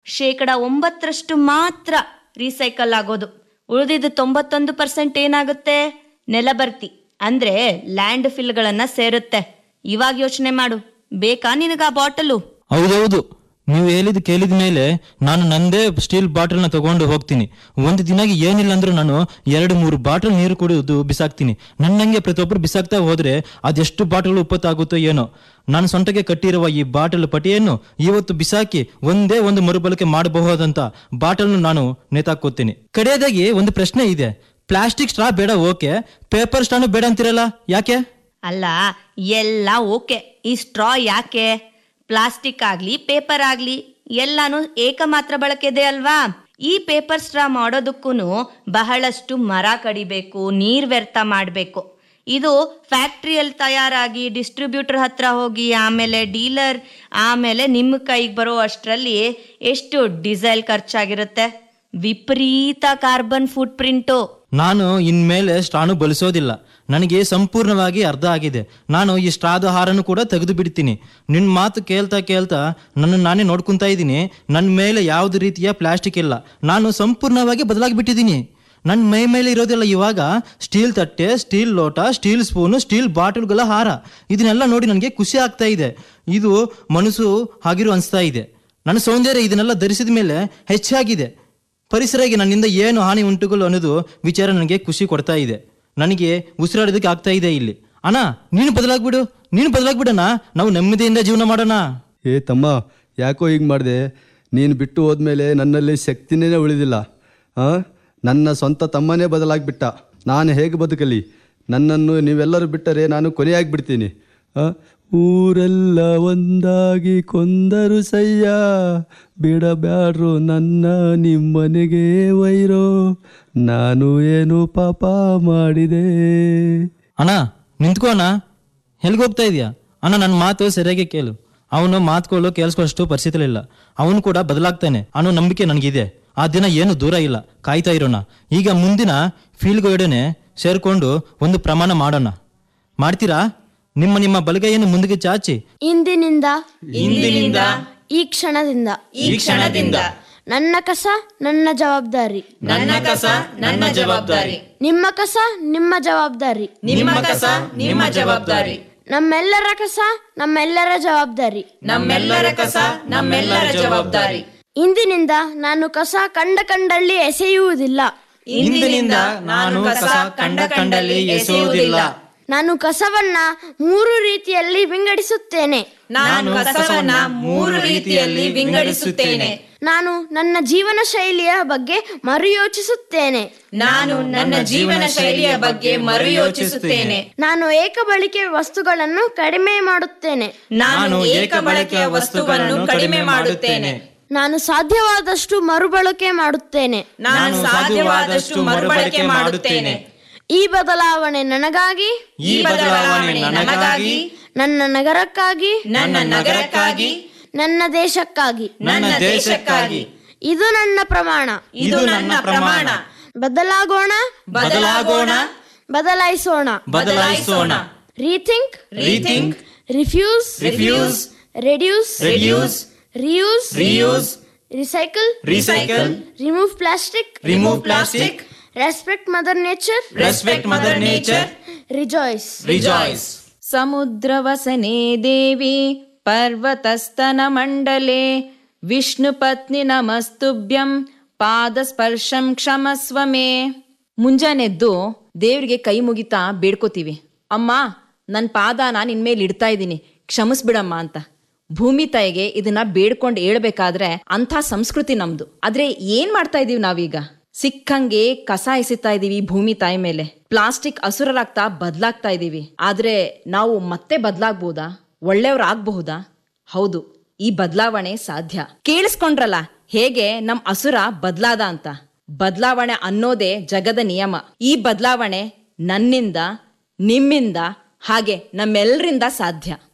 ಶೇಕಡ ಒಂಬತ್ತರಷ್ಟು ಮಾತ್ರ ರೀಸೈಕಲ್ ಆಗೋದು ಉಳಿದಿದ್ದು ತೊಂಬತ್ತೊಂದು ಪರ್ಸೆಂಟ್ ಏನಾಗುತ್ತೆ ನೆಲಬರ್ತಿ ಅಂದ್ರೆ ಲ್ಯಾಂಡ್ ಫಿಲ್ಗಳನ್ನ ಸೇರುತ್ತೆ ಇವಾಗ ಯೋಚನೆ ಮಾಡು ಬೇಕಾ ನಿನಗ ಆ ಬಾಟಲು ಹೌದೌದು ನೀವು ಹೇಳಿದ್ ಕೇಳಿದ ಮೇಲೆ ನಾನು ನಂದೇ ಸ್ಟೀಲ್ ಬಾಟಲ್ನ ತಗೊಂಡು ಹೋಗ್ತೀನಿ ಒಂದು ದಿನಾಗಿ ಏನಿಲ್ಲ ಅಂದ್ರೂ ನಾನು ಎರಡು ಮೂರು ಬಾಟಲ್ ನೀರು ಕುಡಿಯೋದು ಬಿಸಾಕ್ತೀನಿ ನನ್ನಂಗೆ ಪ್ರತಿಯೊಬ್ಬರು ಬಿಸಾಕ್ತಾ ಹೋದ್ರೆ ಅದೆಷ್ಟು ಬಾಟಲ್ ಉಪ್ಪತ್ತಾಗುತ್ತೋ ಏನೋ ನಾನು ಸೊಂಟಕ್ಕೆ ಕಟ್ಟಿರುವ ಈ ಬಾಟಲ್ ಪಟಿಯನ್ನು ಇವತ್ತು ಬಿಸಾಕಿ ಒಂದೇ ಒಂದು ಮರುಬಳಕೆ ಮಾಡಬಹುದಂತ ಬಾಟಲ್ನು ನಾನು ನೇತಾಕೋತೀನಿ ಕಡೆಯದಾಗಿ ಒಂದು ಪ್ರಶ್ನೆ ಇದೆ ಪ್ಲಾಸ್ಟಿಕ್ ಸ್ಟ್ರಾ ಬೇಡ ಓಕೆ ಪೇಪರ್ ಸ್ಟ್ರಾನು ಬೇಡ ಅಂತಿರಲ್ಲ ಯಾಕೆ ಅಲ್ಲ ಎಲ್ಲ ಓಕೆ ಈ ಸ್ಟ್ರಾ ಯಾಕೆ ಪ್ಲಾಸ್ಟಿಕ್ ಆಗ್ಲಿ ಪೇಪರ್ ಆಗ್ಲಿ ಎಲ್ಲಾನು ಏಕಮಾತ್ರ ಬಳಕೆದೆ ಅಲ್ವಾ ಈ ಪೇಪರ್ ಸ್ಟ್ರಾ ಮಾಡೋದಕ್ಕೂ ಬಹಳಷ್ಟು ಮರ ಕಡಿಬೇಕು ನೀರ್ ವ್ಯರ್ಥ ಮಾಡಬೇಕು ಇದು ಫ್ಯಾಕ್ಟ್ರಿಯಲ್ಲಿ ತಯಾರಾಗಿ ಡಿಸ್ಟ್ರಿಬ್ಯೂಟರ್ ಹತ್ರ ಹೋಗಿ ಆಮೇಲೆ ಡೀಲರ್ ಆಮೇಲೆ ನಿಮ್ಮ ಕೈಗೆ ಬರೋ ಅಷ್ಟರಲ್ಲಿ ಎಷ್ಟು ಡೀಸೆಲ್ ಖರ್ಚಾಗಿರುತ್ತೆ ವಿಪರೀತ ಕಾರ್ಬನ್ ಫುಟ್ ಪ್ರಿಂಟು ನಾನು ಇನ್ಮೇಲೆ ಸ್ಟ್ರಾನು ಬಳಸೋದಿಲ್ಲ ನನಗೆ ಸಂಪೂರ್ಣವಾಗಿ ಅರ್ಧ ಆಗಿದೆ ನಾನು ಈ ಸ್ಟ್ರಾದ ಹಾರನ್ನು ಕೂಡ ತೆಗೆದು ಬಿಡ್ತೀನಿ ನಿನ್ನ ಮಾತು ಕೇಳ್ತಾ ಕೇಳ್ತಾ ನನ್ನ ನಾನೇ ನೋಡ್ಕೊಂತಾ ಇದ್ದೀನಿ ನನ್ನ ಮೇಲೆ ಯಾವುದೇ ರೀತಿಯ ಪ್ಲಾಸ್ಟಿಕ್ ಇಲ್ಲ ನಾನು ಸಂಪೂರ್ಣವಾಗಿ ಬದಲಾಗಿಬಿಟ್ಟಿದ್ದೀನಿ ನನ್ನ ಮೈ ಮೇಲೆ ಇರೋದಿಲ್ಲ ಇವಾಗ ಸ್ಟೀಲ್ ತಟ್ಟೆ ಸ್ಟೀಲ್ ಲೋಟ ಸ್ಟೀಲ್ ಸ್ಪೂನು ಸ್ಟೀಲ್ ಬಾಟಲ್ಗಳ ಹಾರ ಇದನ್ನೆಲ್ಲ ನೋಡಿ ನನಗೆ ಖುಷಿ ಆಗ್ತಾ ಇದೆ ಇದು ಮನಸ್ಸು ಆಗಿರೋ ಅನಿಸ್ತಾ ಇದೆ ನನ್ನ ಸೌಂದರ್ಯ ಇದನ್ನೆಲ್ಲ ಧರಿಸಿದ ಮೇಲೆ ಹೆಚ್ಚಾಗಿದೆ ಪರಿಸರಕ್ಕೆ ನನ್ನಿಂದ ಏನು ಹಾನಿ ಉಂಟುಗಳು ಅನ್ನೋದು ವಿಚಾರ ನನಗೆ ಖುಷಿ ಕೊಡ್ತಾ ಇದೆ ನನಗೆ ಉಸಿರಾಡೋದಕ್ಕೆ ಆಗ್ತಾ ಇದೆ ಇಲ್ಲಿ ಅಣ್ಣ ನೀನು ಬದಲಾಗ್ಬಿಡು ನೀನು ಬದಲಾಗ್ಬಿಡಣ್ಣ ನಾವು ನೆಮ್ಮದಿಯಿಂದ ಜೀವನ ಮಾಡೋಣ ಏ ತಮ್ಮ ಯಾಕೋ ಹೀಗೆ ಮಾಡಿದೆ ನೀನು ಬಿಟ್ಟು ಹೋದ್ಮೇಲೆ ನನ್ನಲ್ಲಿ ಶಕ್ತಿನೇ ಉಳಿದಿಲ್ಲ ಹಾಂ ನನ್ನ ಸ್ವಂತ ತಮ್ಮನೇ ಬದಲಾಗ್ಬಿಟ್ಟ ನಾನು ಹೇಗೆ ಬದುಕಲಿ ನನ್ನನ್ನು ನೀವೆಲ್ಲರೂ ಬಿಟ್ಟರೆ ನಾನು ಕೊನೆಯಾಗ್ಬಿಡ್ತೀನಿ ಆ? ಊರೆಲ್ಲ ಒಂದಾಗಿ ಕೊಂದರು ಸಯ್ಯ ಬಿಡಬ್ಯಾಡ್ರು ನನ್ನ ನಿಮ್ಮನೆಗೆ ವೈರೋ ನಾನು ಏನು ಪಾಪ ಮಾಡಿದೆ ಅಣ್ಣ ನಿಂತ್ಕೋ ಅಣ್ಣ ಎಲ್ಲಿಗೆ ಹೋಗ್ತಾ ಇದೀಯಾ ಅಣ್ಣ ನನ್ನ ಮಾತು ಸರಿಯಾಗಿ ಕೇಳು ಅವನು ಮಾತುಗಳು ಕೇಳಿಸ್ಕೊಳ್ಳೋಷ್ಟು ಪರಿಸ್ಥಿತಿ ಇಲ್ಲ ಅವನು ಕೂಡ ಬದಲಾಗ್ತಾನೆ ಅನ್ನೋ ನಂಬಿಕೆ ನನಗಿದೆ ಆ ದಿನ ಏನು ದೂರ ಇಲ್ಲ ಕಾಯ್ತಾ ಇರೋಣ ಈಗ ಮುಂದಿನ ಫೀಲ್ಡ್ಗೊಡನೆ ಸೇರ್ಕೊಂಡು ಒಂದು ಪ್ರಮಾಣ ಮಾಡೋಣ ಮಾಡ್ತೀರಾ ನಿಮ್ಮ ನಿಮ್ಮ ಬಲಗೈಯನ್ನು ಮುಂದಕ್ಕೆ ಚಾಚಿ ಇಂದಿನಿಂದ ಇಂದಿನಿಂದ ಈ ಕ್ಷಣದಿಂದ ಈ ಕ್ಷಣದಿಂದ ನನ್ನ ಕಸ ನನ್ನ ಜವಾಬ್ದಾರಿ ನನ್ನ ಕಸ ನನ್ನ ಜವಾಬ್ದಾರಿ ನಿಮ್ಮ ಕಸ ನಿಮ್ಮ ಜವಾಬ್ದಾರಿ ನಿಮ್ಮ ಕಸ ನಿಮ್ಮ ಜವಾಬ್ದಾರಿ ನಮ್ಮೆಲ್ಲರ ಕಸ ನಮ್ಮೆಲ್ಲರ ಜವಾಬ್ದಾರಿ ನಮ್ಮೆಲ್ಲರ ಕಸ ನಮ್ಮೆಲ್ಲರ ಜವಾಬ್ದಾರಿ ಇಂದಿನಿಂದ ನಾನು ಕಸ ಕಂಡ ಕಂಡಲ್ಲಿ ಎಸೆಯುವುದಿಲ್ಲ ಇಂದಿನಿಂದ ನಾನು ಕಸ ಕಂಡ ಕಂಡಲ್ಲಿ ಎಸೆಯುವುದಿಲ್ಲ ನಾನು ಕಸವನ್ನ ಮೂರು ರೀತಿಯಲ್ಲಿ ವಿಂಗಡಿಸುತ್ತೇನೆ ನಾನು ಕಸವನ್ನ ಮೂರು ರೀತಿಯಲ್ಲಿ ವಿಂಗಡಿಸುತ್ತೇನೆ ನಾನು ನನ್ನ ಜೀವನ ಶೈಲಿಯ ಬಗ್ಗೆ ಮರುಯೋಚಿಸುತ್ತೇನೆ ನಾನು ನನ್ನ ಜೀವನ ಶೈಲಿಯ ಬಗ್ಗೆ ಮರುಯೋಚಿಸುತ್ತೇನೆ ನಾನು ಏಕಬಳಿಕೆ ವಸ್ತುಗಳನ್ನು ಕಡಿಮೆ ಮಾಡುತ್ತೇನೆ ನಾನು ಏಕ ಬಳಕೆಯ ವಸ್ತುವನ್ನು ಕಡಿಮೆ ಮಾಡುತ್ತೇನೆ ನಾನು ಸಾಧ್ಯವಾದಷ್ಟು ಮರುಬಳಕೆ ಮಾಡುತ್ತೇನೆ ನಾನು ಸಾಧ್ಯವಾದಷ್ಟು ಮರುಬಳಕೆ ಮಾಡುತ್ತೇನೆ ಈ ಬದಲಾವಣೆ ನನಗಾಗಿ ಈ ಬದಲಾವಣೆ ನನಗಾಗಿ ನನ್ನ ನಗರಕ್ಕಾಗಿ ನನ್ನ ನಗರಕ್ಕಾಗಿ ನನ್ನ ದೇಶಕ್ಕಾಗಿ ನನ್ನ ದೇಶಕ್ಕಾಗಿ ಇದು ನನ್ನ ಪ್ರಮಾಣ ಇದು ನನ್ನ ಪ್ರಮಾಣ ಬದಲಾಗೋಣ ಬದಲಾಗೋಣ ಬದಲಾಯಿಸೋಣ ಬದಲಾಯಿಸೋಣ rethink rethink refuse refuse reduce reduce reuse reuse recycle recycle remove plastic remove plastic respect mother nature respect mother nature rejoice rejoice समुद्रवसने देवी पर्वतस्तनमण्डले ವಿಷ್ಣುಪತ್ನಿ ನಮಸ್ತುಭ್ಯಂ ಪಾದಸ್ಪರ್ಶಂ ಕ್ಷಮಸ್ವ ಮೇ ಮುಂಜಾನೆದ್ದು ದೇವ್ರಿಗೆ ಕೈ ಮುಗಿತಾ ಬೇಡ್ಕೋತೀವಿ ಅಮ್ಮ ನನ್ನ ಪಾದನ ನಿನ್ ಮೇಲೆ ಇಡ್ತಾ ಇದ್ದೀನಿ ಕ್ಷಮಿಸ್ಬಿಡಮ್ಮ ಅಂತ ಭೂಮಿ ತಾಯಿಗೆ ಇದನ್ನ ಬೇಡ್ಕೊಂಡು ಹೇಳ್ಬೇಕಾದ್ರೆ ಅಂಥ ಸಂಸ್ಕೃತಿ ನಮ್ದು ಆದ್ರೆ ಏನ್ ಮಾಡ್ತಾ ಇದೀವಿ ನಾವೀಗ ಸಿಕ್ಕಂಗೆ ಕಸ ಎಸಿತಾ ಇದೀವಿ ಭೂಮಿ ತಾಯಿ ಮೇಲೆ ಪ್ಲಾಸ್ಟಿಕ್ ಅಸುರರಾಗ್ತಾ ಬದ್ಲಾಗ್ತಾ ಇದೀವಿ ಆದ್ರೆ ನಾವು ಮತ್ತೆ ಬದ್ಲಾಗ್ಬೋದಾ ಒಳ್ಳೆಯವ್ರಾಗಬಹುದಾ ಹೌದು ಈ ಬದಲಾವಣೆ ಸಾಧ್ಯ ಕೇಳಿಸ್ಕೊಂಡ್ರಲ್ಲ ಹೇಗೆ ನಮ್ ಅಸುರ ಬದ್ಲಾದ ಅಂತ ಬದಲಾವಣೆ ಅನ್ನೋದೇ ಜಗದ ನಿಯಮ ಈ ಬದಲಾವಣೆ ನನ್ನಿಂದ ನಿಮ್ಮಿಂದ ಹಾಗೆ ನಮ್ಮೆಲ್ಲರಿಂದ ಸಾಧ್ಯ